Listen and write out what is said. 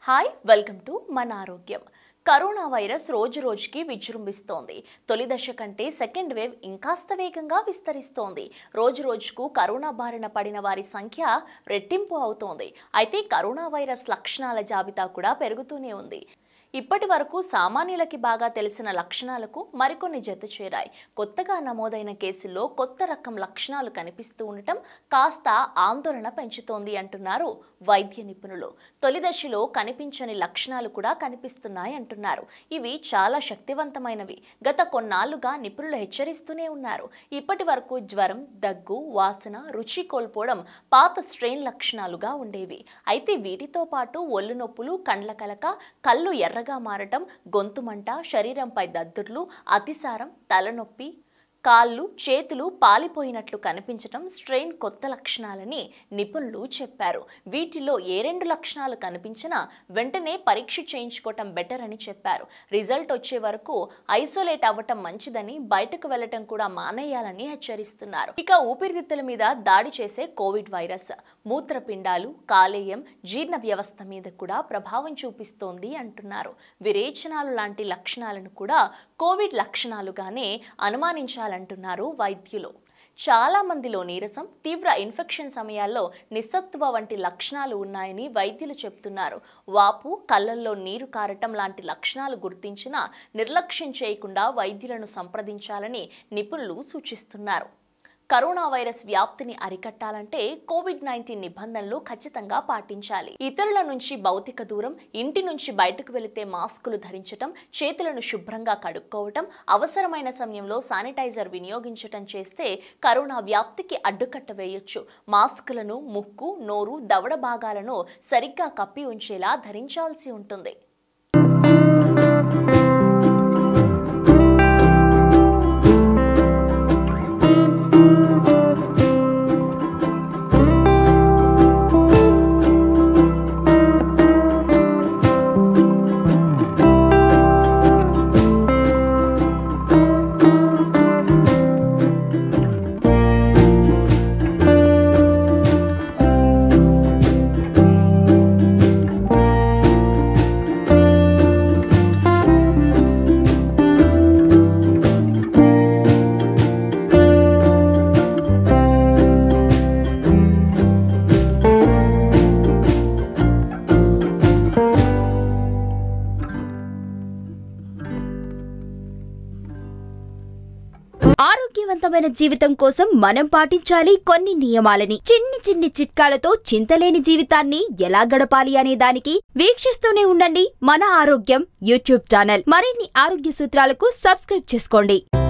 hi welcome to మన ఆరోగ్యం corona virus రోజు రోజుకి విజృంభిస్తోంది తొలి దశ కంటే సెకండ్ వేవ్ ఇంకాస్త వేగంగా విస్తరిస్తోంది రోజు రోజుకు కరోనా బారిన పడిన వారి సంఖ్య రెట్టింపు అవుతోంది అయితే కరోనా వైరస్ లక్షణాల జాబితా కూడా పెరుగుతూనే ఉంది ఇప్పటి వరకు సామాన్యులకి బాగా తెలిసిన లక్షణాలకు మరికొన్ని జత చేరాయి కొత్తగా నమోదైన కేసుల్లో కొత్త రకం లక్షణాలు కనిపిస్తూ ఉండటం కాస్త ఆందోళన పెంచుతోంది అంటున్నారు వైద్య నిపుణులు తొలి దశలో కనిపించని లక్షణాలు కూడా కనిపిస్తున్నాయి అంటున్నారు ఇవి చాలా శక్తివంతమైనవి గత కొన్నాళ్లుగా నిపుణులు హెచ్చరిస్తూనే ఉన్నారు ఇప్పటి వరకు జ్వరం దగ్గు వాసన రుచి కోల్పోవడం పాత స్ట్రెయిన్ లక్షణాలుగా ఉండేవి అయితే వీటితో పాటు ఒళ్ళు నొప్పులు కండ్ల కలక కళ్ళు ఎర్రగా మారటం గొంతుమంట శరీరంపై దద్దుర్లు అతిసారం తలనొప్పి కాళ్ళు చేతులు పాలిపోయినట్లు కనిపించటం స్ట్రెయిన్ కొత్త లక్షణాలని నిపుణులు చెప్పారు వీటిలో ఏ రెండు లక్షణాలు కనిపించినా వెంటనే పరీక్ష చేయించుకోవటం బెటర్ అని చెప్పారు రిజల్ట్ వచ్చే వరకు ఐసోలేట్ అవ్వటం మంచిదని బయటకు వెళ్లటం కూడా మానేయాలని హెచ్చరిస్తున్నారు ఇక ఊపిరితిత్తుల మీద దాడి చేసే కోవిడ్ వైరస్ మూత్రపిండాలు కాలేయం జీర్ణ వ్యవస్థ మీద కూడా ప్రభావం చూపిస్తోంది అంటున్నారు విరేచనాలు లాంటి లక్షణాలను కూడా కోవిడ్ లక్షణాలుగానే అనుమానించాలంటున్నారు వైద్యులు చాలా మందిలో నీరసం తీవ్ర ఇన్ఫెక్షన్ సమయాల్లో నిస్సత్వ వంటి లక్షణాలు ఉన్నాయని వైద్యులు చెప్తున్నారు వాపు కళ్ళల్లో నీరు కారటం లాంటి లక్షణాలు గుర్తించినా నిర్లక్ష్యం చేయకుండా వైద్యులను సంప్రదించాలని నిపుణులు సూచిస్తున్నారు కరోనా వైరస్ వ్యాప్తిని అరికట్టాలంటే కోవిడ్ నైన్టీన్ నిబంధనలు ఖచ్చితంగా పాటించాలి ఇతరుల నుంచి భౌతిక దూరం ఇంటి నుంచి బయటకు వెళితే మాస్కులు ధరించటం చేతులను శుభ్రంగా కడుక్కోవటం అవసరమైన సమయంలో శానిటైజర్ వినియోగించటం చేస్తే కరోనా వ్యాప్తికి అడ్డుకట్ట వేయొచ్చు మాస్కులను ముక్కు నోరు దవడ భాగాలను సరిగ్గా కప్పి ఉంచేలా ధరించాల్సి ఉంటుంది ఆరోగ్యవంతమైన జీవితం కోసం మనం పాటించాలి కొన్ని నియమాలని చిన్ని చిన్ని చిట్కాలతో చింతలేని జీవితాన్ని ఎలా గడపాలి అనే దానికి వీక్షిస్తూనే ఉండండి మన ఆరోగ్యం యూట్యూబ్ ఛానల్ మరిన్ని ఆరోగ్య సూత్రాలకు సబ్స్క్రైబ్ చేసుకోండి